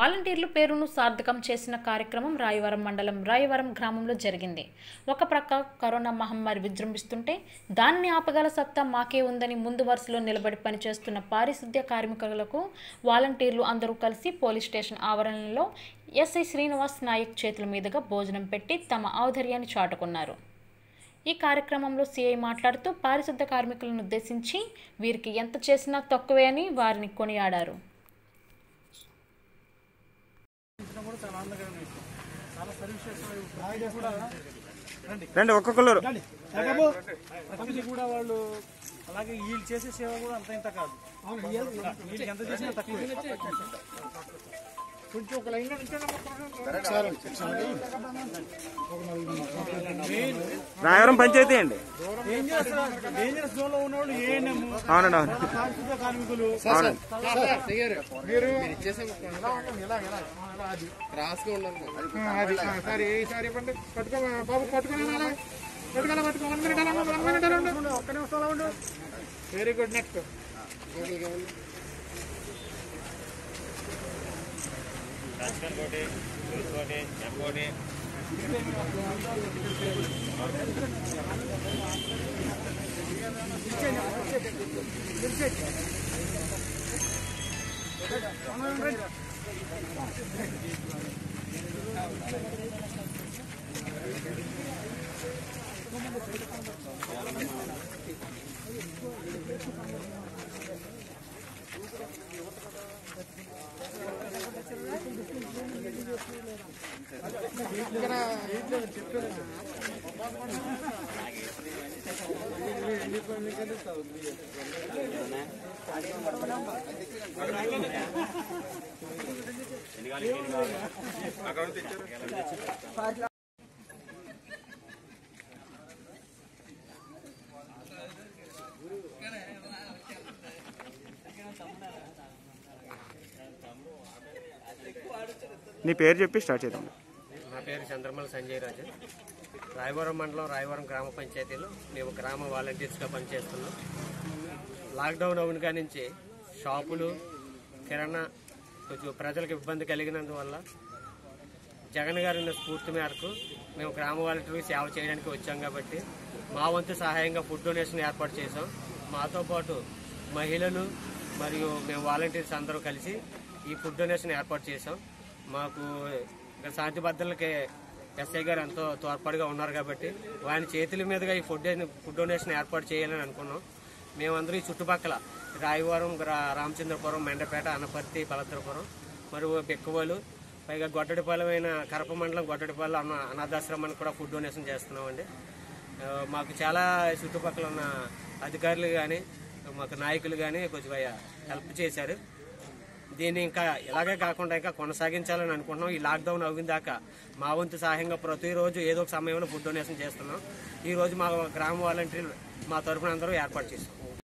వాలంటీర్లు పేరును సార్థకం చేసిన కార్యక్రమం రాయవరం మండలం రాయవరం గ్రామంలో జరిగింది ఒక ప్రక్క కరోనా మహమ్మారి విజృంభిస్తుంటే దాన్ని ఆపగల సత్తా మాకే ఉందని ముందు వరుసలో నిలబడి పనిచేస్తున్న పారిశుద్ధ్య కార్మికులకు వాలంటీర్లు అందరూ కలిసి పోలీస్ స్టేషన్ ఆవరణలో ఎస్ఐ శ్రీనివాస్ నాయక్ చేతుల మీదుగా భోజనం పెట్టి తమ ఔదర్యాన్ని చాటుకున్నారు ఈ కార్యక్రమంలో సీఐ మాట్లాడుతూ పారిశుద్ధ కార్మికులను ఉద్దేశించి వీరికి ఎంత చేసినా తక్కువే అని వారిని కొనియాడారు కూడా చాలా ఆనందకరమైన విషయం చాలా సర్వీస్ చేస్తున్నారు కూడా రండి రండి ఒక్కొక్కరు రండి ప్రతిదీ కూడా వాళ్ళు అలాగే వీళ్ళు చేసే సేవ కూడా అంత ఇంత కాదు వీళ్ళకి ఎంత చేసినా తక్కువ కొంచెం ఒక లైన్ రాయవరం పంచాయతీ అండి డేంజరస్ డేంజరస్ జోన్ లో ఉన్న వాళ్ళు ఏఎన్ఎం అవునండి అవును పారిశుద్ధ కార్మికులు అవునండి సరే ఈసారి ఇవ్వండి పట్టుకో బాబు పట్టుకుని పట్టుకోవాలి పట్టుకో వన్ మినిట్ అలా వన్ మినిట్ అలా ఉండు ఒక్క నిమిషం అలా ఉండు వెరీ గుడ్ నెక్స్ట్ నీ పేరు చెప్పి స్టార్ట్ చేద్దాం నా పేరు చంద్రమల సంజయ్ రాజు రాయవరం మండలం రాయవరం గ్రామ పంచాయతీలో మేము గ్రామ వాలంటీర్స్గా పనిచేస్తున్నాం లాక్డౌన్ అవునుగా నుంచి షాపులు కిరాణా కొంచెం ప్రజలకు ఇబ్బంది కలిగినందువల్ల జగన్ గారి ఉన్న స్ఫూర్తి మేరకు మేము గ్రామ వాలంటీర్కి సేవ చేయడానికి వచ్చాం కాబట్టి మా వంతు సహాయంగా ఫుడ్ డొనేషన్ ఏర్పాటు చేసాం మాతో పాటు మహిళలు మరియు మేము వాలంటీర్స్ అందరూ కలిసి ఈ ఫుడ్ డొనేషన్ ఏర్పాటు చేసాం మాకు ఇక్కడ శాంతి భద్రతలకి ఎస్ఐ గారు ఎంతో తోడ్పాటుగా ఉన్నారు కాబట్టి వారి చేతుల మీదుగా ఈ ఫుడ్ ఫుడ్ డొనేషన్ ఏర్పాటు చేయాలని అనుకున్నాం మేమందరూ ఈ చుట్టుపక్కల రాయవరం రా- రామచంద్రపురం మెండపేట అనపర్తి పలత్రపురం మరియు బెక్కువలు పైగా గొడ్డడిపాలెమైన కరప మండలం గొడ్డడిపాలెం అన్న అనాథాశ్రమానికి కూడా ఫుడ్ డొనేషన్ చేస్తున్నామండి ఆ, మాకు చాలా చుట్టుపక్కల ఉన్న అధికారులు కానీ మాకు నాయకులు కానీ కొంచెం హెల్ప్ చేశారు దీన్ని ఇంకా ఇలాగే కాకుండా ఇంకా కొనసాగించాలని అనుకుంటున్నాం ఈ లాక్డౌన్ అవ్విన దాకా మా వంతు సహాయంగా ప్రతిరోజు ఏదో ఒక సమయంలో ఫుడ్ డొనేషన్ చేస్తున్నాం ఈ రోజు మా గ్రామ వాలంటీర్లు మా తరఫున అందరూ ఏర్పాటు చేస్తాం